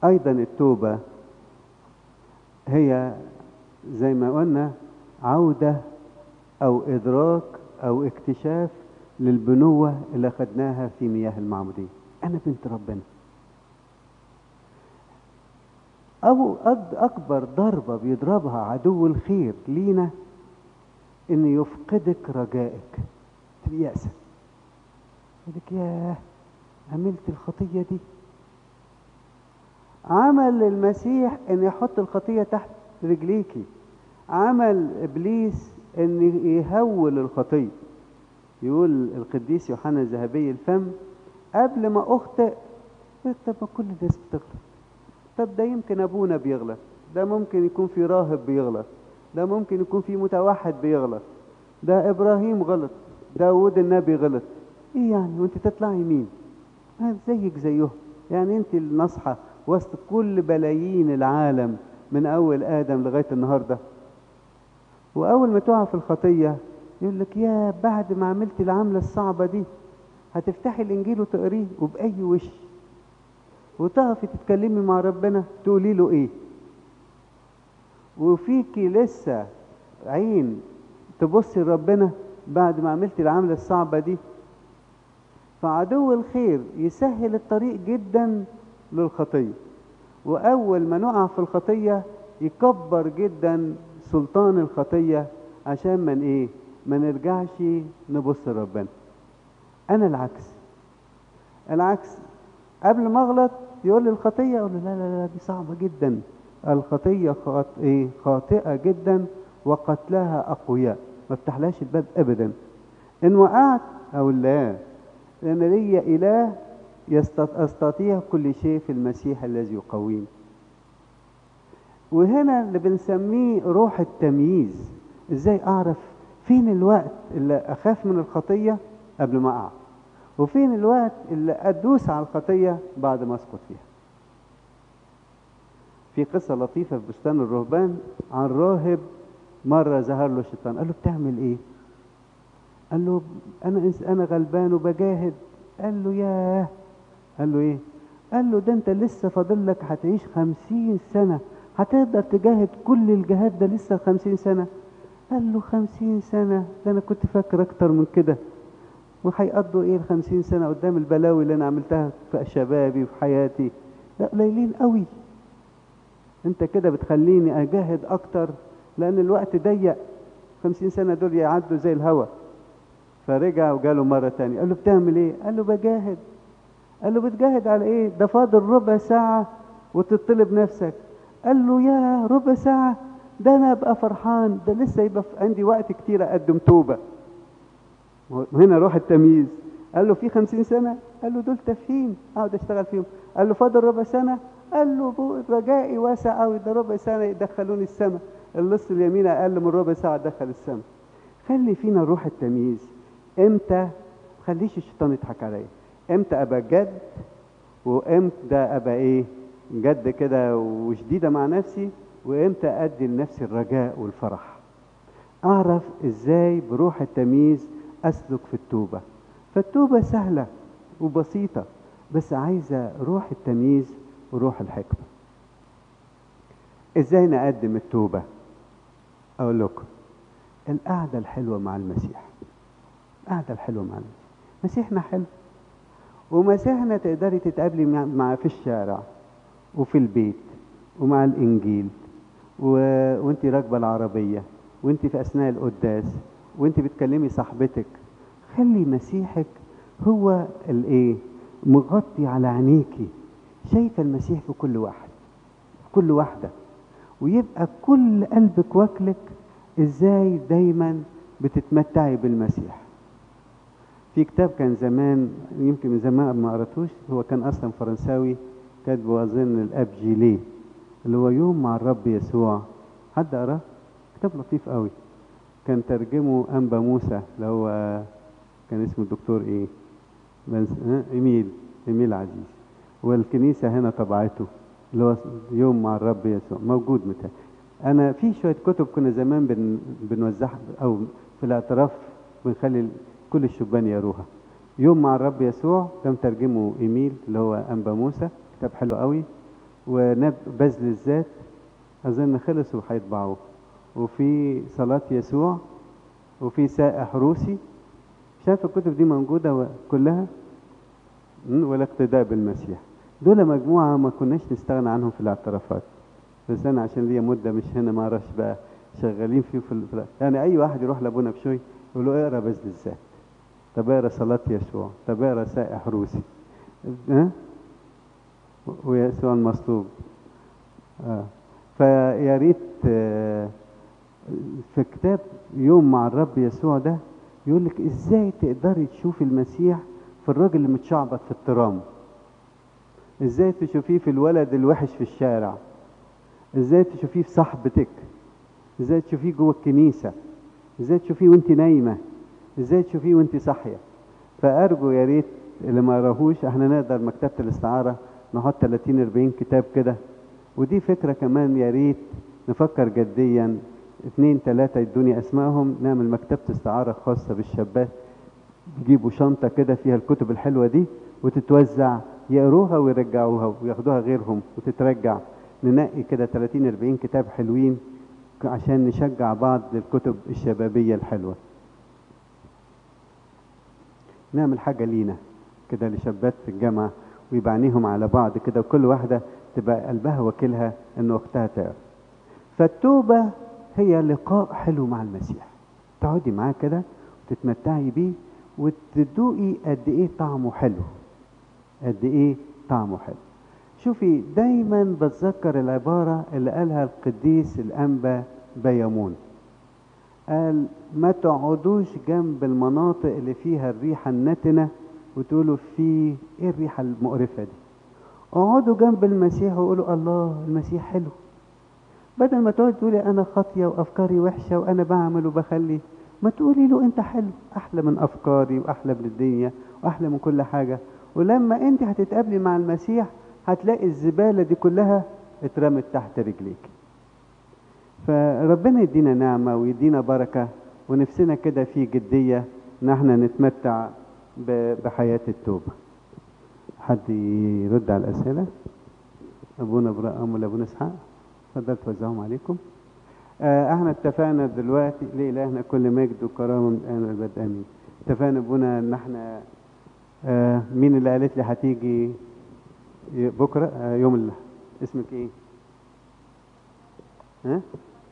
أيضا التوبة هي زي ما قلنا عودة أو إدراك أو اكتشاف للبنوة اللي أخدناها في مياه المعمودية أنا بنت ربنا أو أد- أكبر ضربة بيضربها عدو الخير لينا إن يفقدك رجائك تبقى يأسة يقول لك ياه عملت الخطية دي عمل المسيح ان يحط الخطية تحت رجليكي عمل ابليس ان يهول الخطية يقول القديس يوحنا الذهبي الفم قبل ما اخطئ قلت طب ما كل الناس بتغلط طب ده يمكن ابونا بيغلط ده ممكن يكون في راهب بيغلط ده ممكن يكون في متوحد بيغلط ده ابراهيم غلط داود النبي غلط ايه يعني وانت تطلعي مين آه زيك زيهم يعني انت النصحة وسط كل بلايين العالم من اول ادم لغاية النهاردة واول ما تقع في الخطية يقول لك يا بعد ما عملت العملة الصعبة دي هتفتحي الانجيل وتقريه وبأي وش وتقفي تتكلمي مع ربنا تقولي له ايه وفيكي لسه عين تبصي لربنا بعد ما عملتي العملة الصعبة دي فعدو الخير يسهل الطريق جدا للخطية وأول ما نقع في الخطية يكبر جدا سلطان الخطية عشان من إيه ما نرجعش نبص لربنا أنا العكس العكس قبل ما أغلط يقول لي الخطية أقول له لا لا لا دي صعبة جدا الخطية خاط... إيه؟ خاطئة جدا وقتلها أقوياء ما افتحلهاش الباب أبدا إن وقعت أقول لا لأن لي إله يستط- أستطيع كل شيء في المسيح الذي يقويني وهنا اللي بنسميه روح التمييز ازاي اعرف فين الوقت اللي اخاف من الخطية قبل ما اقع وفين الوقت اللي ادوس على الخطية بعد ما اسقط فيها في قصة لطيفة في بستان الرهبان عن راهب مرة ظهر له الشيطان قال له بتعمل ايه قال له انا إنس- انا غلبان وبجاهد قال له ياه قال له ايه قال له ده انت لسه فاضل لك هتعيش خمسين سنة هتقدر تجاهد كل الجهاد ده لسه خمسين سنة قال له خمسين سنة ده انا كنت فاكر اكتر من كده وهيقضوا ايه الخمسين سنة قدام البلاوي اللي انا عملتها في شبابي وفي حياتي لا قليلين قوي انت كده بتخليني اجاهد اكتر لان الوقت ضيق خمسين سنة دول يعدوا زي الهوا فرجع وجاله مرة تانية قال له بتعمل ايه قال له بجاهد قال له بتجاهد على ايه ده فاضل ربع ساعة وتطلب نفسك قال له يا ربع ساعة ده انا ابقى فرحان ده لسه يبقى في- عندي وقت كتير اقدم توبة وهنا روح التمييز قال له في خمسين سنة قال له دول تافهين اقعد اشتغل فيهم قال له فاضل ربع سنة قال له بو- رجائي واسع قوي ده ربع سنة يدخلوني السماء اللص اليمين اقل من ربع ساعة دخل السماء خلي فينا روح التمييز امتى خليش الشيطان يضحك عليا امتى ابقى جد وامتى ابقى ايه جد كده وشديده مع نفسي وامتى ادي لنفسي الرجاء والفرح اعرف ازاي بروح التمييز اسلك في التوبه فالتوبه سهله وبسيطه بس عايزه روح التمييز وروح الحكمه ازاي نقدم التوبه اقول لكم القعده الحلوه مع المسيح القعده الحلوه مع المسيح مسيحنا حلو ومسيحنا تقدري تتقابلي مع مع- في الشارع وفي البيت ومع الانجيل و... وانت راكبه العربيه وانت في اثناء القداس وانت بتكلمي صاحبتك خلي مسيحك هو الايه مغطي على عينيكي شايفه المسيح في كل واحد في كل واحده ويبقى كل قلبك واكلك ازاي دايما بتتمتعي بالمسيح في كتاب كان زمان يمكن من زمان ما قراتوش هو كان اصلا فرنساوي كاتبه اظن الاب جيليه اللي هو يوم مع الرب يسوع حد قراه كتاب لطيف قوي كان ترجمه انبا موسى اللي هو كان اسمه الدكتور ايه بنس... ها؟ ايميل ايميل عزيز والكنيسه هنا طبعته اللي هو يوم مع الرب يسوع موجود متى انا في شويه كتب كنا زمان بن... بنوزعها او في الاعتراف بنخلي كل الشبان يروها يوم مع الرب يسوع ده مترجمه ايميل اللي هو انبا موسى كتاب حلو قوي وبذل الذات أظن خلص وهيطبعوه وفي صلاة يسوع وفي سائح روسي شايف الكتب دي موجودة كلها والاقتداء بالمسيح دول مجموعة ما كناش نستغنى عنهم في الاعترافات بس أنا عشان ليا مدة مش هنا ما أعرفش بقى شغالين فيه في, في يعني أي واحد يروح لأبونا بشوي يقول له اقرا بذل الذات طب اقرا صلاة يسوع طب اقرا سائح روسي ها ويسوع المصلوب آه. فيا ريت آه في كتاب يوم مع الرب يسوع ده يقول لك ازاي تقدري تشوفي المسيح في الراجل اللي متشعبط في الترام ازاي تشوفيه في الولد الوحش في الشارع ازاي تشوفيه في صاحبتك ازاي تشوفيه جوه الكنيسه ازاي تشوفيه وانت نايمه ازاي تشوفيه وانت صاحيه فارجو يا ريت اللي ما قراهوش احنا نقدر مكتبه الاستعاره نحط 30 40 كتاب كده ودي فكره كمان يا ريت نفكر جديا اثنين ثلاثة يدوني اسمائهم نعمل مكتبة استعارة خاصة بالشابات يجيبوا شنطة كده فيها الكتب الحلوة دي وتتوزع يقروها ويرجعوها وياخدوها غيرهم وتترجع ننقي كده 30 40 كتاب حلوين عشان نشجع بعض للكتب الشبابية الحلوة نعمل حاجة لينا كده لشابات في الجامعة ويبقى عينيهم على بعض كده وكل واحدة تبقى قلبها وكيلها ان وقتها تعرف فالتوبة هي لقاء حلو مع المسيح تقعدي معاه كده وتتمتعي بيه وتدوقي قد ايه طعمه حلو قد ايه طعمه حلو شوفي دايما بتذكر العبارة اللي قالها القديس الأنبا بيمون قال ما تقعدوش جنب المناطق اللي فيها الريحة النتنة وتقولوا في ايه الريحة المقرفة دي اقعدوا جنب المسيح وقولوا الله المسيح حلو بدل ما تقعد تقولي انا خاطيه وافكاري وحشه وانا بعمل وبخلي ما تقولي له انت حلو احلى من افكاري واحلى من الدنيا واحلى من كل حاجه ولما انت هتتقابلي مع المسيح هتلاقي الزباله دي كلها اترمت تحت رجليك فربنا يدينا نعمه ويدينا بركه ونفسنا كده في جديه ان احنا نتمتع بحياه التوبه حد يرد على الاسئله ابونا ابراهيم ولا ابونا اسحاق اتفضل توزعهم عليكم آه احنا اتفقنا دلوقتي لإلهنا كل مجد وكرامه من الان والابد امين اتفقنا ابونا ان احنا آه مين اللي قالت لي هتيجي بكره آه يوم الله اسمك ايه ها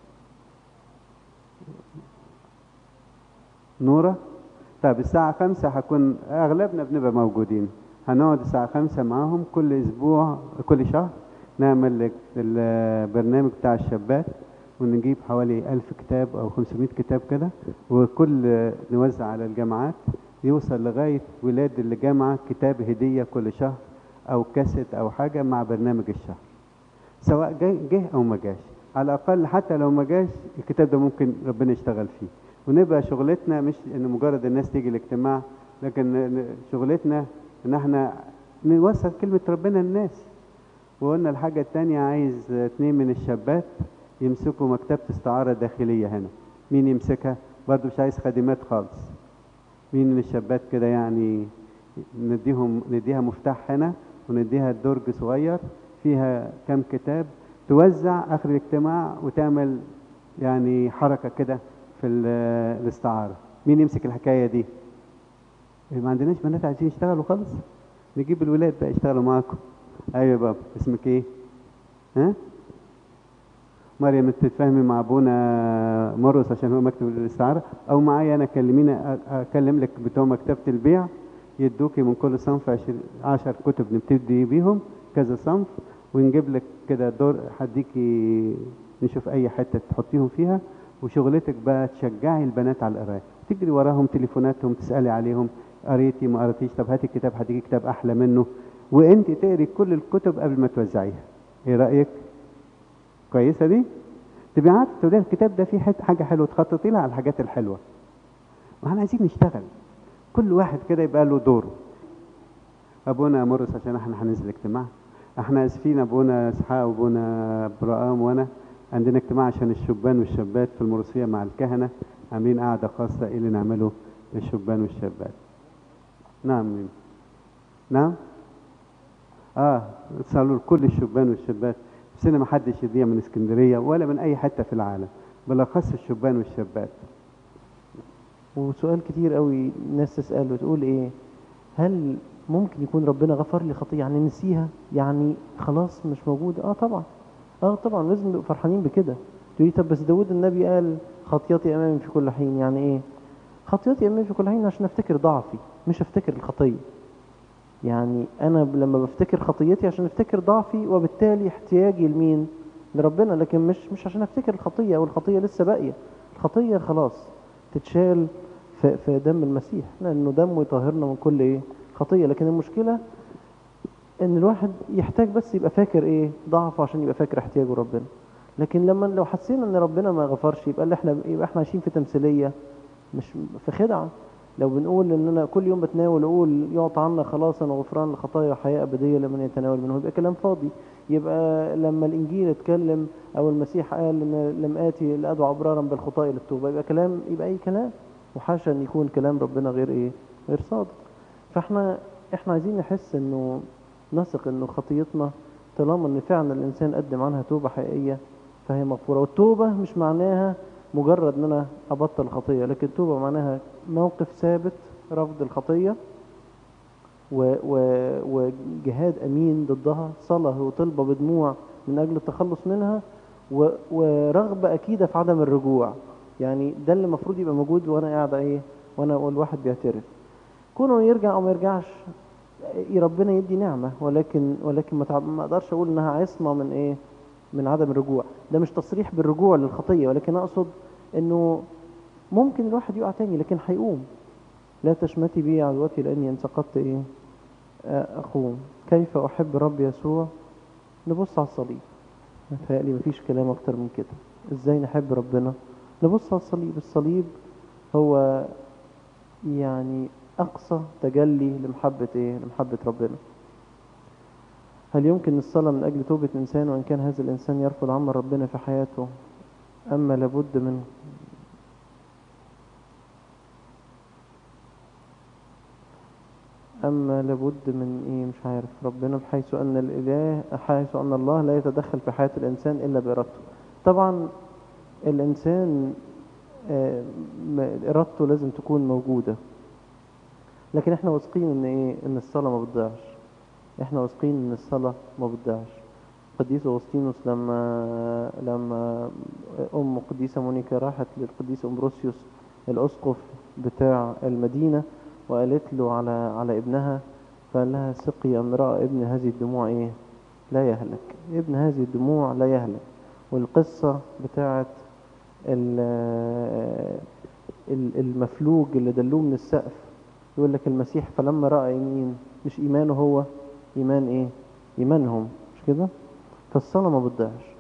نورة طيب الساعة خمسة هكون أغلبنا بنبقى موجودين هنقعد الساعة خمسة معاهم كل أسبوع كل شهر نعمل البرنامج بتاع الشابات ونجيب حوالي ألف كتاب أو 500 كتاب كده وكل نوزع على الجامعات يوصل لغاية ولاد الجامعة كتاب هدية كل شهر أو كاسيت أو حاجة مع برنامج الشهر سواء جاي جه أو ما جاش على الأقل حتى لو ما جاش الكتاب ده ممكن ربنا يشتغل فيه ونبقى شغلتنا مش إن مجرد الناس تيجي الاجتماع لكن شغلتنا إن احنا نوصل كلمة ربنا للناس وقلنا الحاجة التانية عايز اتنين من الشابات يمسكوا مكتبة استعارة داخلية هنا مين يمسكها برضو مش عايز خادمات خالص مين من الشابات كده يعني نديهم نديها مفتاح هنا ونديها درج صغير فيها كم كتاب توزع اخر الاجتماع وتعمل يعني حركة كده في الاستعارة مين يمسك الحكاية دي ما عندناش بنات عايزين يشتغلوا خالص نجيب الولاد بقى يشتغلوا معاكم ايوه يا بابا اسمك ايه ها مريم تتفاهمي مع ابونا مرقس عشان هو مكتب الاستعاره او معايا انا كلميني اكلم لك بتوع مكتبه البيع يدوكي من كل صنف 10 كتب نبتدي بيهم كذا صنف ونجيب لك كده دور هديكي نشوف اي حته تحطيهم فيها وشغلتك بقى تشجعي البنات على القرايه تجري وراهم تليفوناتهم تسالي عليهم قريتي ما قريتيش طب هاتي الكتاب هديكي كتاب احلى منه وانت تقري كل الكتب قبل ما توزعيها ايه رايك كويسه دي تبقى عارفه تقولي الكتاب ده فيه حاجه حلوه تخططي لها على الحاجات الحلوه واحنا عايزين نشتغل كل واحد كده يبقى له دوره ابونا مرس عشان احنا هننزل اجتماع احنا اسفين ابونا اسحاق وابونا برقام وانا عندنا اجتماع عشان الشبان والشابات في المرسيه مع الكهنه عاملين قاعده خاصه ايه اللي نعمله للشبان والشابات نعم مين. نعم اه صلوا لكل الشبان والشابات بس ما حدش يضيع من اسكندريه ولا من اي حته في العالم بالاخص الشبان والشابات وسؤال كتير قوي الناس تسأل وتقول ايه هل ممكن يكون ربنا غفر لي خطية يعني نسيها يعني خلاص مش موجودة اه طبعا اه طبعا لازم نبقى فرحانين بكده تقولي طب بس داود النبي قال خطيتي امامي في كل حين يعني ايه خطيتي امامي في كل حين عشان افتكر ضعفي مش افتكر الخطية يعني انا ب- لما بفتكر خطيتي عشان افتكر ضعفي وبالتالي احتياجي لمين لربنا لكن مش مش عشان افتكر الخطية والخطية لسه باقية الخطية خلاص تتشال في, في دم المسيح لانه دمه يطهرنا من كل ايه خطية لكن المشكلة ان الواحد يحتاج بس يبقى فاكر ايه ضعفه عشان يبقى فاكر احتياجه ربنا لكن لما لو حسينا ان ربنا ما غفرش يبقى اللي احنا يبقى احنا عايشين في تمثيليه مش في خدعه لو بنقول ان انا كل يوم بتناول اقول يعطى عنا خلاصا وغفران الخطايا وحياه ابديه لمن يتناول منه يبقى كلام فاضي يبقى لما الانجيل اتكلم او المسيح قال ان لم اتي لادعو ابرارا بالخطايا للتوبه يبقى كلام يبقى اي كلام وحاشا ان يكون كلام ربنا غير ايه غير صادق فاحنا احنا عايزين نحس انه نثق انه خطيتنا طالما ان فعلا الانسان قدم عنها توبه حقيقيه فهي مغفوره والتوبه مش معناها مجرد ان انا ابطل خطيه لكن التوبه معناها موقف ثابت رفض الخطيه و و وجهاد امين ضدها صلاه وطلبه بدموع من اجل التخلص منها و ورغبه اكيده في عدم الرجوع يعني ده اللي المفروض يبقى موجود وانا قاعد ايه وانا والواحد بيعترف كونه يرجع او ما يرجعش إيه ربنا يدي نعمه ولكن ولكن ما تع- ما اقدرش اقول انها عصمه من ايه من عدم الرجوع ده مش تصريح بالرجوع للخطيه ولكن اقصد انه ممكن الواحد يقع تاني لكن هيقوم لا تشمتي بي عدوتي لاني ان سقطت ايه آه، اقوم كيف احب رب يسوع نبص على الصليب متهيألي مفيش كلام اكتر من كده ازاي نحب ربنا نبص على الصليب الصليب هو يعني اقصى تجلي لمحبة ايه لمحبة ربنا هل يمكن الصلاة من أجل توبة إنسان وإن كان هذا الإنسان يرفض عمل ربنا في حياته أما لابد من أما لابد من إيه مش عارف ربنا بحيث أن الإله حيث أن الله لا يتدخل في حياة الإنسان إلا بإرادته طبعا الإنسان آه، م- إرادته لازم تكون موجودة لكن احنا واثقين ان ايه ان الصلاة ما بتضيعش احنا واثقين ان الصلاة ما بتضيعش قديس أغسطينوس لما لما أم قديسة مونيكا راحت للقديس أمبروسيوس الأسقف بتاع المدينة وقالت له على على ابنها فقال لها سقي يا امرأة ابن هذه الدموع إيه لا يهلك ابن هذه الدموع لا يهلك والقصة بتاعت ال- ال- المفلوج اللي دلوه من السقف يقول لك المسيح فلما رأى مين مش إيمانه هو إيمان إيه إيمانهم مش كده فالصلاة ما بتضيعش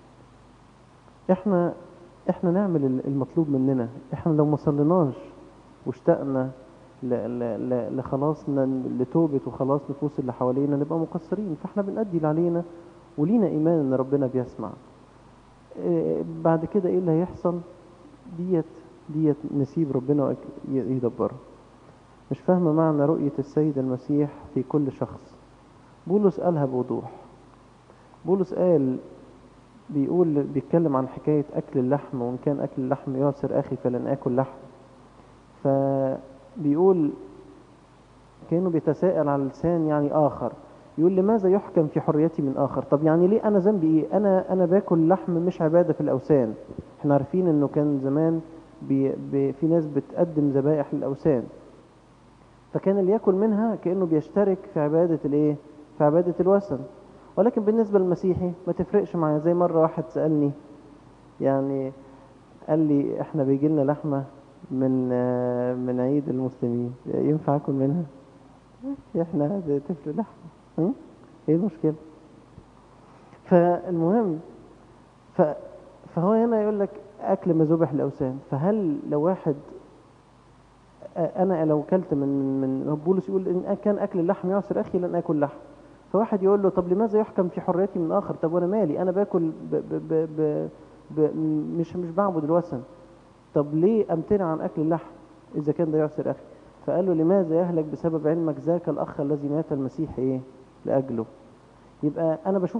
احنا احنا نعمل ال- المطلوب مننا احنا لو ما صليناش واشتقنا ل- ل- ل- لخلاص ن- لتوبة وخلاص نفوس اللي حوالينا نبقى مقصرين فاحنا بنأدي اللي علينا ولينا إيمان إن ربنا بيسمع إيه بعد كده إيه اللي هيحصل ديت ديت نسيب ربنا وأك- ي- يدبرها مش فاهمة معنى رؤية السيد المسيح في كل شخص بولس قالها بوضوح بولس قال بيقول بيتكلم عن حكاية أكل اللحم وإن كان أكل اللحم يعسر أخي فلن آكل لحم فبيقول كأنه بيتساءل على لسان يعني آخر يقول لماذا يحكم في حريتي من آخر طب يعني ليه أنا ذنبي إيه أنا أنا باكل لحم مش عبادة في الأوثان احنا عارفين إنه كان زمان بي بي في ناس بتقدم ذبائح للأوثان فكان اللي ياكل منها كأنه بيشترك في عبادة الإيه في عبادة الوثن ولكن بالنسبة للمسيحي ما تفرقش معايا زي مرة واحد سألني يعني قال لي احنا بيجي لنا لحمة من آه، من عيد المسلمين ينفع اكل منها احنا تفرق لحمة هم؟ ايه المشكلة فالمهم ف فهو هنا يقول لك اكل ما ذبح الاوثان فهل لو واحد آه، انا لو اكلت من من بولس يقول ان كان اكل اللحم يعسر اخي لن اكل لحم فواحد يقول له طب لماذا يحكم في حريتي من اخر طب وانا مالي انا باكل ب ب ب ب ب مش مش بعبد الوثن طب ليه امتنع عن اكل اللحم اذا كان ده يعسر اخي فقال له لماذا يهلك بسبب علمك ذاك الاخ الذي مات المسيح ايه لاجله يبقى انا بشوف